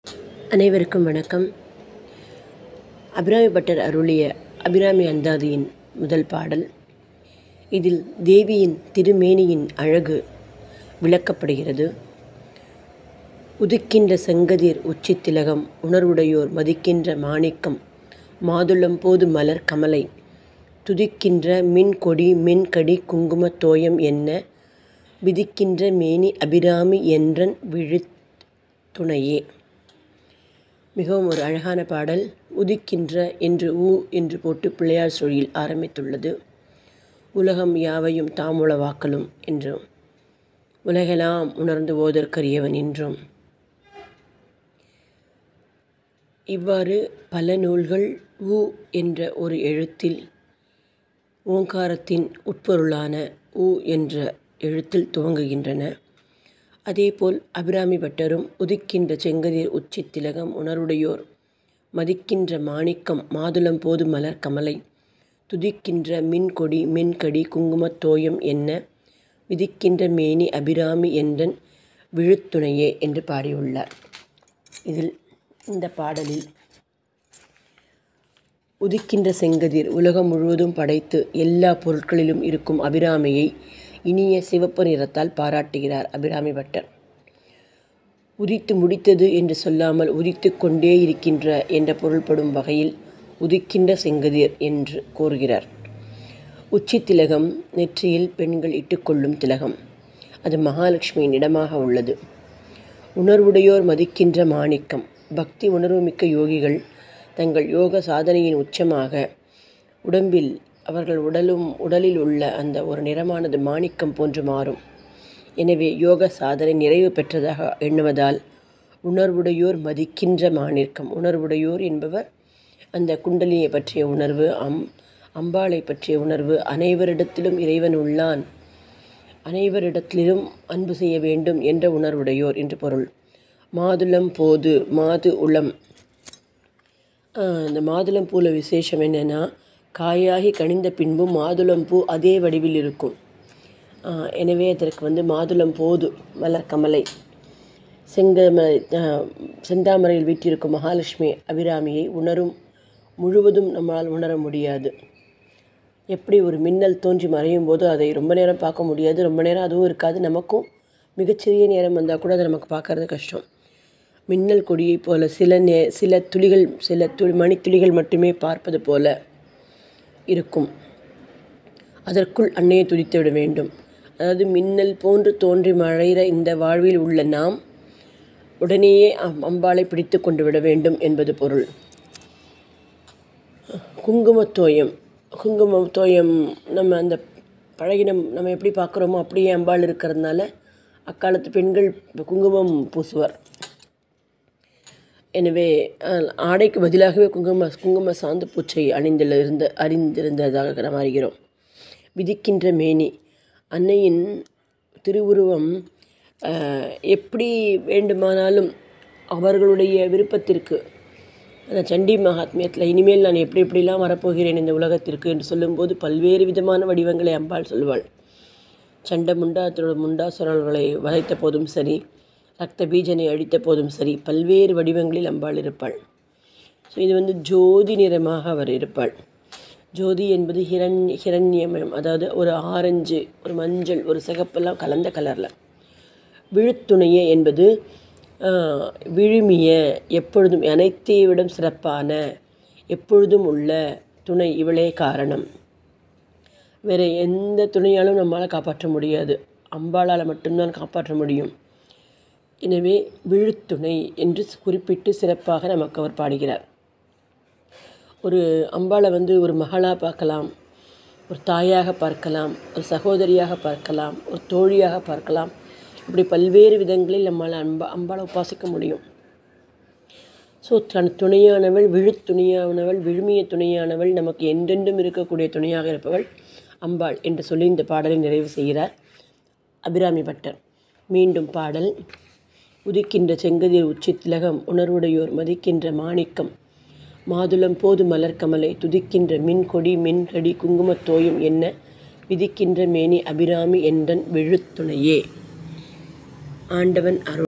அனைவருக்கும் வணக்கம் அபிராமி பட்டர் அருளிய அபிராமி அந்தாதியின் முதல் பாடல் இதில் தேவியின் திருமேனியின் அழகு விளக்கப்படுகிறது உதிக்கின்ற செங்கதிர் உச்சித்திலகம் உணர்வுடையோர் மதிக்கின்ற மாணிக்கம் மாதுளம் போது மலர் கமலை துதிக்கின்ற மின்கொடி மின்கடி குங்குமத் தோயம் என்ன விதிக்கின்ற மேனி அபிராமி என்றன் விழித்துணையே மிகவும் ஒரு அழகான பாடல் உதிக்கின்ற என்று ஊ என்று போட்டு பிள்ளையார் சுழியில் ஆரம்பித்துள்ளது உலகம் யாவையும் தாமுளவாக்கலும் என்றும் உலகெல்லாம் உணர்ந்து ஓதற்கரியவன் என்றும் இவ்வாறு பல நூல்கள் உ என்ற ஒரு எழுத்தில் ஓங்காரத்தின் உட்பொருளான உ என்ற எழுத்தில் துவங்குகின்றன அதேபோல் அபிராமி பட்டரும் உதிக்கின்ற செங்கதிர் உச்சி திலகம் உணர்வுடையோர் மதிக்கின்ற மாணிக்கம் மாதுளம் போது மலர் கமலை துதிக்கின்ற மின்கொடி மின்கடி குங்குமத் தோயம் என்ன விதிக்கின்ற மேனி அபிராமி என்றன் விழுத்துணையே என்று பாடியுள்ளார் இதில் இந்த பாடலில் உதிக்கின்ற செங்கதிர் உலகம் முழுவதும் படைத்து எல்லா பொருட்களிலும் இருக்கும் அபிராமியை இனிய சிவப்பு நிறத்தால் பாராட்டுகிறார் அபிராமி பட்டர் உதித்து முடித்தது என்று சொல்லாமல் உதித்து கொண்டே இருக்கின்ற என்ற பொருள்படும் வகையில் உதிக்கின்ற செங்கதிர் என்று கூறுகிறார் உச்சி திலகம் நெற்றியில் பெண்கள் இட்டுக்கொள்ளும் திலகம் அது மகாலட்சுமியின் இடமாக உள்ளது உணர்வுடையோர் மதிக்கின்ற மாணிக்கம் பக்தி உணர்வுமிக்க யோகிகள் தங்கள் யோக சாதனையின் உச்சமாக உடம்பில் அவர்கள் உடலும் உடலில் உள்ள அந்த ஒரு நிறமானது மாணிக்கம் போன்று மாறும் எனவே யோக சாதனை நிறைவு பெற்றதாக எண்ணுவதால் உணர்வுடையோர் மதிக்கின்ற மாணிக்கம் உணர்வுடையோர் என்பவர் அந்த குண்டலியை பற்றிய உணர்வு அம் அம்பாளை பற்றிய உணர்வு அனைவரிடத்திலும் இறைவன் உள்ளான் அனைவரிடத்திலும் அன்பு செய்ய வேண்டும் என்ற உணர்வுடையோர் என்று பொருள் மாதுளம் போது மாது உளம் இந்த மாதுளம் பூவில் விசேஷம் என்னென்னா காயாகி கனிந்த பின்பும் மாதுளம் பூ அதே வடிவில் இருக்கும் எனவே அதற்கு வந்து மாதுளம் போது மலர் கமலை செங்கமலை செந்தாமரையில் வீற்றிருக்கும் மகாலட்சுமி அபிராமியை உணரும் முழுவதும் நம்மளால் உணர முடியாது எப்படி ஒரு மின்னல் தோன்றி மறையும் போது அதை ரொம்ப நேரம் பார்க்க முடியாது ரொம்ப நேரம் அதுவும் இருக்காது நமக்கும் மிகச்சிறிய நேரம் வந்தால் கூட அதை நமக்கு பார்க்கறது கஷ்டம் மின்னல் கொடியை போல சில நே சில துளிகள் சில துளி மணித்துளிகள் மட்டுமே பார்ப்பது போல இருக்கும் அதற்குள் அன்னையை துதித்து விட வேண்டும் அதாவது மின்னல் போன்று தோன்றி மழைகிற இந்த வாழ்வில் உள்ள நாம் உடனேயே அம்பாளை பிடித்து கொண்டு விட வேண்டும் என்பது பொருள் குங்குமத்தோயம் குங்குமத்தோயம் நம்ம அந்த பழகினம் நம்ம எப்படி பார்க்குறோமோ அப்படியே அம்பாள் இருக்கிறதுனால அக்காலத்து பெண்கள் குங்குமம் பூசுவார் எனவே ஆடைக்கு பதிலாகவே குங்கும குங்கும சாந்து பூச்சை அணிந்துள்ள இருந்த அறிந்திருந்ததாக நாம் அறிகிறோம் விதிக்கின்ற மேனி அன்னையின் திருவுருவம் எப்படி வேண்டுமானாலும் அவர்களுடைய விருப்பத்திற்கு அந்த சண்டி மகாத்மியத்தில் இனிமேல் நான் எப்படி எப்படிலாம் வரப்போகிறேன் இந்த உலகத்திற்கு என்று சொல்லும்போது பல்வேறு விதமான வடிவங்களை அம்பாள் சொல்லுவாள் சண்ட முண்டாத்தோட முண்டாசுரர்களை வதைத்த போதும் சரி ரத்த பீஜனை அழித்த போதும் சரி பல்வேறு வடிவங்களில் அம்பாள் இருப்பாள் ஸோ இது வந்து ஜோதி நிறமாக அவர் இருப்பாள் ஜோதி என்பது ஹிரண் ஹிரண்யமயம் அதாவது ஒரு ஆரஞ்சு ஒரு மஞ்சள் ஒரு சிகப்பெல்லாம் கலந்த கலரில் விழுத்துணைய என்பது விழுமிய எப்பொழுதும் அனைத்தை விடம் சிறப்பான எப்பொழுதும் உள்ள துணை இவளே காரணம் வேறு எந்த துணையாலும் நம்மளால் காப்பாற்ற முடியாது அம்பாளால் மட்டும்தான் காப்பாற்ற முடியும் எனவே விழுத்துணை என்று குறிப்பிட்டு சிறப்பாக நமக்கு அவர் பாடுகிறார் ஒரு அம்பாளை வந்து ஒரு மகளாக பார்க்கலாம் ஒரு தாயாக பார்க்கலாம் ஒரு சகோதரியாக பார்க்கலாம் ஒரு தோழியாக பார்க்கலாம் இப்படி பல்வேறு விதங்களில் நம்மளால் அன்பா அம்பாளை உபாசிக்க முடியும் ஸோ தன் துணையானவள் விழுத்துணையானவள் விழுமிய துணையானவள் நமக்கு என்றென்றும் இருக்கக்கூடிய துணையாக இருப்பவள் அம்பாள் என்று சொல்லி இந்த பாடலை நிறைவு செய்கிறார் அபிராமி பட்டர் மீண்டும் பாடல் உதிக்கின்ற செங்கதிர் உச்சி திலகம் உணர்வுடையோர் மதிக்கின்ற மாணிக்கம் மாதுளம் போது மலர் கமலை துதிக்கின்ற மின்கொடி மின்கடி குங்குமத் தோயம் என்ன விதிக்கின்ற மேனி அபிராமி என்றன் விழுத்துணையே ஆண்டவன் அருள்